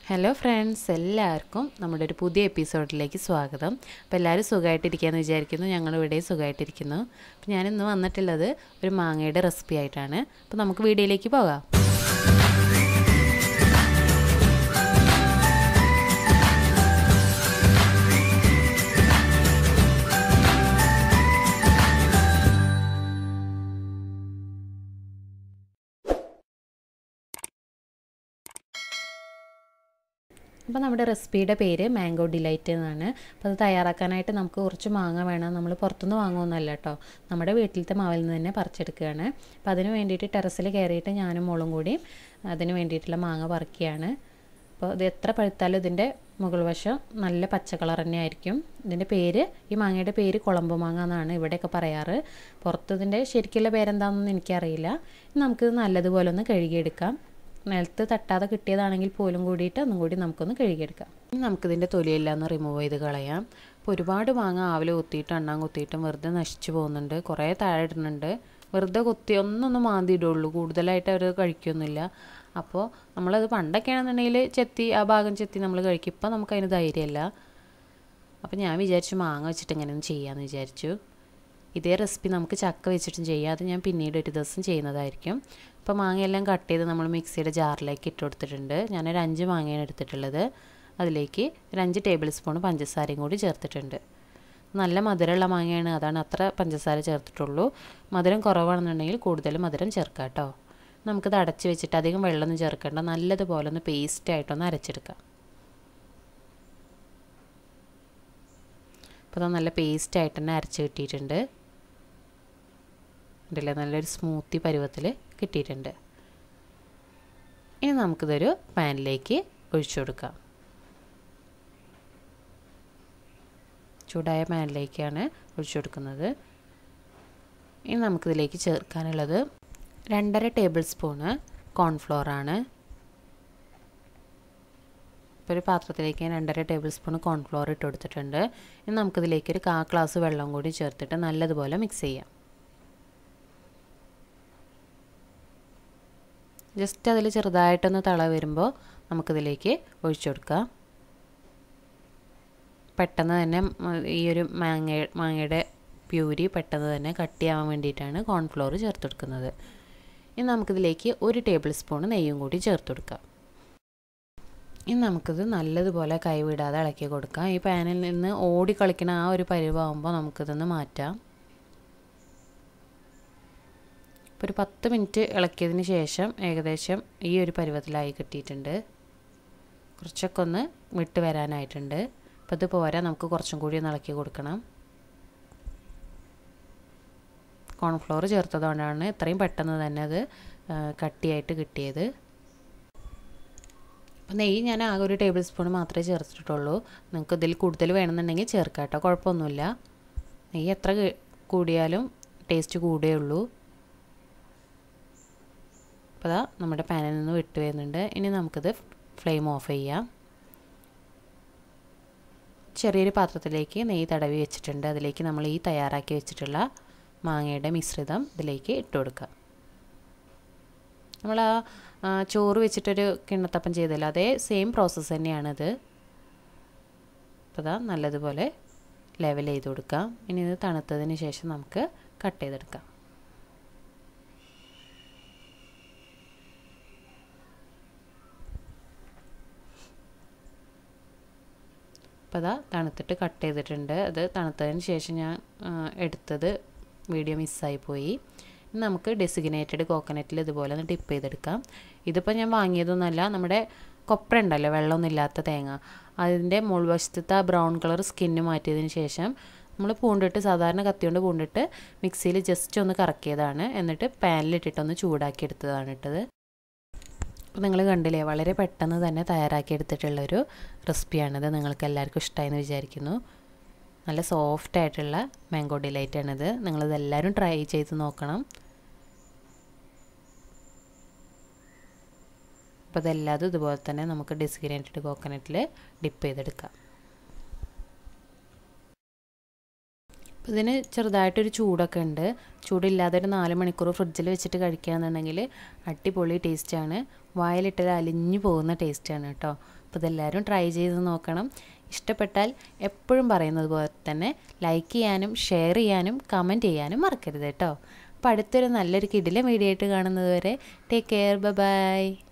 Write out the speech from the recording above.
hello friends എല്ലാവർക്കും നമ്മുടെ ഒരു പുതിയ എപ്പിസോഡിലേക്ക് സ്വാഗതം അപ്പോൾ എല്ലാവരും സുഖമായിട്ടിരിക്കുകയെന്ന് വിചാരിക്കുന്നു ഞങ്ങൾ ഇവിടെ സുഖമായിട്ടിരിക്കുന്നു അപ്പോൾ ഞാനിന്ന് വന്നിട്ടുള്ളത് ഒരു മാങ്ങയുടെ റെസിപ്പി ആയിട്ടാണ് അപ്പോൾ നമുക്ക് വീഡിയോയിലേക്ക് പോകാം അപ്പോൾ നമ്മുടെ റെസിപ്പിയുടെ പേര് മാംഗോ ഡിലൈറ്റ് എന്നാണ് അപ്പോൾ അത് തയ്യാറാക്കാനായിട്ട് നമുക്ക് കുറച്ച് മാങ്ങ വേണം നമ്മൾ പുറത്തുനിന്ന് വാങ്ങുമെന്നല്ല കേട്ടോ നമ്മുടെ വീട്ടിലത്തെ മാവിൽ നിന്ന് തന്നെ പറിച്ചെടുക്കുകയാണ് അപ്പോൾ അതിന് വേണ്ടിയിട്ട് ടെറസിൽ കയറിയിട്ട് ഞാനും മോളും കൂടി അതിന് വേണ്ടിയിട്ടുള്ള മാങ്ങ പറിക്കുകയാണ് അപ്പോൾ ഇത് എത്ര പഴുത്താലും ഇതിൻ്റെ മുകൾ വശം നല്ല പച്ച കളർ തന്നെ ആയിരിക്കും ഇതിൻ്റെ പേര് ഈ മാങ്ങയുടെ പേര് കുളമ്പ് മാങ്ങ എന്നാണ് ഇവിടെയൊക്കെ പറയാറ് പുറത്ത് ഇതിൻ്റെ ശരിക്കുള്ള പേരെന്താണെന്നൊന്നും എനിക്കറിയില്ല നമുക്കിത് നല്ലതുപോലെ ഒന്ന് കഴുകിയെടുക്കാം നിലത്ത് തട്ടാതെ കിട്ടിയതാണെങ്കിൽ പോലും കൂടിയിട്ട് ഒന്നും കൂടി നമുക്കൊന്ന് കഴുകിയെടുക്കാം നമുക്കിതിൻ്റെ തൊലിയെല്ലാം ഒന്ന് റിമൂവ് ചെയ്ത് കളയാം അപ്പോൾ ഒരുപാട് മാങ്ങ ആവിലെ കുത്തിയിട്ട് എണ്ണാൻ കുത്തിയിട്ടും വെറുതെ നശിച്ചു പോകുന്നുണ്ട് കുറേ താഴെ ഇടുന്നുണ്ട് വെറുതെ കുത്തി ഒന്നൊന്ന് മാന്തി ഇടുള്ളൂ കൂടുതലായിട്ട് അവർ കഴിക്കൊന്നുമില്ല അപ്പോൾ നമ്മളത് പണ്ടൊക്കെയാണെന്നുണ്ടെങ്കിൽ ചെത്തി ആ ഭാഗം ചെത്തി നമ്മൾ കഴിക്കും ഇപ്പം നമുക്കതിന് ധൈര്യമില്ല അപ്പോൾ ഞാൻ വിചാരിച്ചു മാങ്ങ വെച്ചിട്ട് ഇങ്ങനെയൊന്നും ചെയ്യാമെന്ന് വിചാരിച്ചു ഇതേ റെസിപ്പി നമുക്ക് ചക്ക വെച്ചിട്ടും ചെയ്യാം അത് ഞാൻ പിന്നീട് ഒരു ദിവസം ചെയ്യുന്നതായിരിക്കും ഇപ്പോൾ മാങ്ങയെല്ലാം കട്ട് ചെയ്ത് നമ്മൾ മിക്സിയുടെ ജാറിലേക്ക് ഇട്ട് കൊടുത്തിട്ടുണ്ട് ഞാനൊരു അഞ്ച് മാങ്ങയാണ് എടുത്തിട്ടുള്ളത് അതിലേക്ക് ഒരു അഞ്ച് ടേബിൾ സ്പൂൺ പഞ്ചസാരയും കൂടി ചേർത്തിട്ടുണ്ട് നല്ല മധുരമുള്ള മാങ്ങയാണ് അതാണ് അത്ര പഞ്ചസാര ചേർത്തിട്ടുള്ളൂ മധുരം കുറവാണെന്നുണ്ടെങ്കിൽ കൂടുതൽ മധുരം ചേർക്കാം കേട്ടോ നമുക്കിത് അടച്ച് വെച്ചിട്ട് അധികം വെള്ളമൊന്നും ചേർക്കേണ്ട നല്ലതുപോലെ ഒന്ന് പേസ്റ്റായിട്ടൊന്ന് അരച്ചെടുക്കാം അപ്പോൾ അത് നല്ല പേസ്റ്റായിട്ട് തന്നെ അരച്ച് കിട്ടിയിട്ടുണ്ട് ഉണ്ടല്ലേ നല്ലൊരു സ്മൂത്തി പരുവത്തിൽ കിട്ടിയിട്ടുണ്ട് ഇനി നമുക്കിതൊരു പാനിലേക്ക് ഒഴിച്ചു കൊടുക്കാം ചൂടായ പാനിലേക്കാണ് ഒഴിച്ചു കൊടുക്കുന്നത് ഇനി നമുക്കിതിലേക്ക് ചേർക്കാനുള്ളത് രണ്ടര ടേബിൾ സ്പൂണ് കോൺഫ്ലോറാണ് ഇപ്പോൾ ഒരു പാത്രത്തിലേക്ക് രണ്ടര ടേബിൾ സ്പൂൺ കോൺഫ്ലോർ ഇട്ട് കൊടുത്തിട്ടുണ്ട് ഇനി നമുക്കിതിലേക്ക് ഒരു കാ ഗ്ലാസ് വെള്ളം കൂടി ചേർത്തിട്ട് നല്ലതുപോലെ മിക്സ് ചെയ്യാം ജസ്റ്റ് അതിൽ ചെറുതായിട്ടൊന്ന് തള വരുമ്പോൾ നമുക്കിതിലേക്ക് ഒഴിച്ചു കൊടുക്കാം പെട്ടെന്ന് തന്നെ ഈ ഒരു മാങ്ങ മാങ്ങയുടെ പ്യൂരി പെട്ടെന്ന് തന്നെ കട്ടിയാവാൻ വേണ്ടിയിട്ടാണ് കോൺഫ്ലോർ ചേർത്ത് കൊടുക്കുന്നത് ഇനി നമുക്കിതിലേക്ക് ഒരു ടേബിൾ സ്പൂൺ നെയ്യും കൂടി ചേർത്ത് കൊടുക്കാം ഇനി നമുക്കിത് നല്ലതുപോലെ കൈവിടാതെ ഇളക്കി കൊടുക്കാം ഈ പാനിൽ നിന്ന് ഓടി കളിക്കുന്ന ആ ഒരു പരിവാകുമ്പോൾ നമുക്കിതൊന്ന് മാറ്റാം ഇപ്പോൾ ഒരു പത്ത് മിനിറ്റ് ഇളക്കിയതിന് ശേഷം ഏകദേശം ഈ ഒരു പരുവത്തിലായി കിട്ടിയിട്ടുണ്ട് കുറച്ചൊക്കെ ഒന്ന് വിട്ട് വരാനായിട്ടുണ്ട് അപ്പോൾ ഇത് പോരാ നമുക്ക് കുറച്ചും കൂടി ഒന്ന് ഇളക്കി കൊടുക്കണം കോൺഫ്ലോർ ചേർത്തതുകൊണ്ടാണ് ഇത്രയും പെട്ടെന്ന് തന്നെ അത് കട്ടിയായിട്ട് കിട്ടിയത് അപ്പോൾ നെയ്യ് ഞാൻ ആകെ ഒരു ടേബിൾ സ്പൂൺ മാത്രമേ ചേർത്തിട്ടുള്ളൂ നിങ്ങൾക്ക് ഇതിൽ കൂടുതൽ വേണമെന്നുണ്ടെങ്കിൽ ചേർക്കാം കേട്ടോ കുഴപ്പമൊന്നുമില്ല നെയ്യ് എത്ര കൂടിയാലും ടേസ്റ്റ് കൂടുകയുള്ളൂ അപ്പോൾ അതാ നമ്മുടെ പാനിൽ നിന്ന് വിട്ട് വരുന്നുണ്ട് ഇനി നമുക്കിത് ഫ്ലെയിം ഓഫ് ചെയ്യാം ചെറിയൊരു പാത്രത്തിലേക്ക് നെയ്യ് തടവി വെച്ചിട്ടുണ്ട് അതിലേക്ക് നമ്മൾ ഈ തയ്യാറാക്കി വെച്ചിട്ടുള്ള മാങ്ങയുടെ മിശ്രിതം ഇതിലേക്ക് ഇട്ട് കൊടുക്കുക നമ്മൾ ആ ചോറ് വെച്ചിട്ടൊരു കിണ്ണത്തപ്പം ചെയ്തല്ലോ അതേ സെയിം പ്രോസസ്സ് തന്നെയാണിത് അപ്പോൾ ഇതാ നല്ലതുപോലെ ലെവൽ ചെയ്ത് കൊടുക്കാം ഇനി ഇത് തണുത്തതിന് ശേഷം നമുക്ക് കട്ട് ചെയ്തെടുക്കാം അപ്പോൾ അതാ തണുത്തിട്ട് കട്ട് ചെയ്തിട്ടുണ്ട് അത് തണുത്തതിന് ശേഷം ഞാൻ എടുത്തത് വീഡിയോ മിസ്സായി പോയി നമുക്ക് ഡെസിഗ്നേറ്റഡ് കോക്കനറ്റിൽ ഇതുപോലെ ഒന്ന് ടിപ്പ് ചെയ്തെടുക്കാം ഇതിപ്പോൾ ഞാൻ വാങ്ങിയതൊന്നുമല്ല നമ്മുടെ കൊപ്ര ഉണ്ടല്ലോ വെള്ളമൊന്നും ഇല്ലാത്ത തേങ്ങ അതിൻ്റെ മുൾവശത്തത്തെ ആ ബ്രൗൺ കളർ സ്കിന്ന് മാറ്റിയതിന് ശേഷം നമ്മൾ പൂണ്ടിട്ട് സാധാരണ കത്തിയോണ്ട് പൂണ്ടിട്ട് മിക്സിയിൽ ജസ്റ്റ് ഒന്ന് കറക്കിയതാണ് എന്നിട്ട് പാനിലിട്ടിട്ടൊന്ന് ചൂടാക്കി എടുത്തതാണ് ഇട്ടത് അപ്പോൾ നിങ്ങൾ കണ്ടില്ലേ വളരെ പെട്ടെന്ന് തന്നെ തയ്യാറാക്കി എടുത്തിട്ടുള്ളൊരു റെസിപ്പിയാണിത് നിങ്ങൾക്ക് എല്ലാവർക്കും ഇഷ്ടമായെന്ന് വിചാരിക്കുന്നു നല്ല സോഫ്റ്റ് ആയിട്ടുള്ള മാംഗോ ഡിലൈറ്റ് ആണിത് നിങ്ങളിത് എല്ലാവരും ട്രൈ ചെയ്ത് നോക്കണം അപ്പോൾ ഇതെല്ലാതും ഇതുപോലെ തന്നെ നമുക്ക് ഡിസ്ഗ്നേറ്റഡ് കോക്കനട്ടിൽ ഡിപ്പ് ചെയ്തെടുക്കാം ഇതിന് ചെറുതായിട്ടൊരു ചൂടൊക്കെ ഉണ്ട് ചൂടില്ലാതെ ഒരു നാല് മണിക്കൂർ ഫ്രിഡ്ജിൽ വെച്ചിട്ട് കഴിക്കുകയെന്നുണ്ടെങ്കിൽ അടിപൊളി ടേസ്റ്റാണ് വായിലിട്ടാൽ അലിഞ്ഞു പോകുന്ന ടേസ്റ്റാണ് കേട്ടോ അപ്പോൾ ഇതെല്ലാവരും ട്രൈ ചെയ്ത് നോക്കണം ഇഷ്ടപ്പെട്ടാൽ എപ്പോഴും പറയുന്നത് പോലെ തന്നെ ലൈക്ക് ചെയ്യാനും ഷെയർ ചെയ്യാനും കമൻറ്റ് ചെയ്യാനും മറക്കരുത് കേട്ടോ അപ്പോൾ അടുത്തൊരു നല്ലൊരു കിടിലം വീഡിയോ ആയിട്ട് കാണുന്നത് വരെ ടേക്ക് കെയർ ബൈ